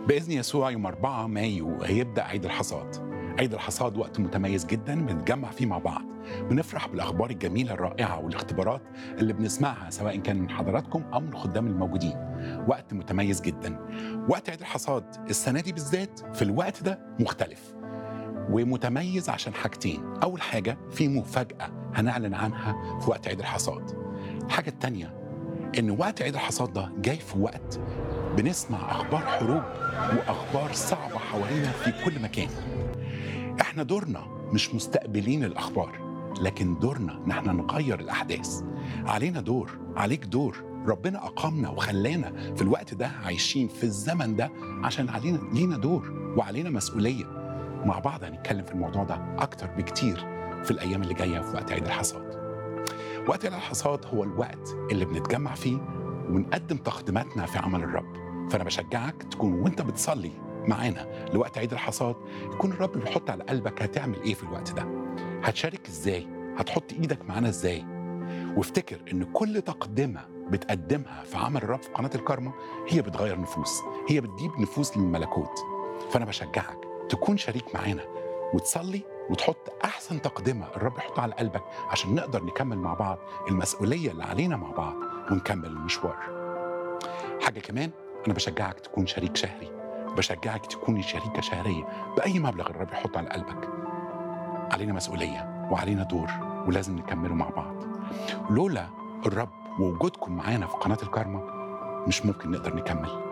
باذن يسوع يوم 4 مايو هيبدا عيد الحصاد عيد الحصاد وقت متميز جدا بنتجمع فيه مع بعض بنفرح بالاخبار الجميله الرائعه والاختبارات اللي بنسمعها سواء كان من حضراتكم او من الخدام الموجودين وقت متميز جدا وقت عيد الحصاد السنه دي بالذات في الوقت ده مختلف ومتميز عشان حاجتين اول حاجه في مفاجاه هنعلن عنها في وقت عيد الحصاد الحاجه الثانيه ان وقت عيد الحصاد ده جاي في وقت بنسمع اخبار حروب واخبار صعبه حوالينا في كل مكان احنا دورنا مش مستقبلين الاخبار لكن دورنا ان احنا نغير الاحداث علينا دور عليك دور ربنا اقامنا وخلانا في الوقت ده عايشين في الزمن ده عشان علينا لينا دور وعلينا مسؤوليه مع بعض هنتكلم في الموضوع ده اكتر بكتير في الايام اللي جايه في وقت عيد الحصاد وقت عيد الحصاد هو الوقت اللي بنتجمع فيه ونقدم تقديماتنا في عمل الرب فانا بشجعك تكون وانت بتصلي معانا لوقت عيد الحصاد يكون الرب بيحط على قلبك هتعمل ايه في الوقت ده هتشارك ازاي هتحط ايدك معانا ازاي وافتكر ان كل تقدمه بتقدمها في عمل الرب في قناه الكارما هي بتغير نفوس هي بتجيب نفوس للملكوت فانا بشجعك تكون شريك معانا وتصلي وتحط احسن تقدمه الرب يحطها على قلبك عشان نقدر نكمل مع بعض المسؤوليه اللي علينا مع بعض ونكمل المشوار حاجه كمان انا بشجعك تكون شريك شهري بشجعك تكوني شريكه شهريه باي مبلغ الرب يحطه على قلبك علينا مسؤوليه وعلينا دور ولازم نكمله مع بعض لولا الرب ووجودكم معانا في قناه الكارما مش ممكن نقدر نكمل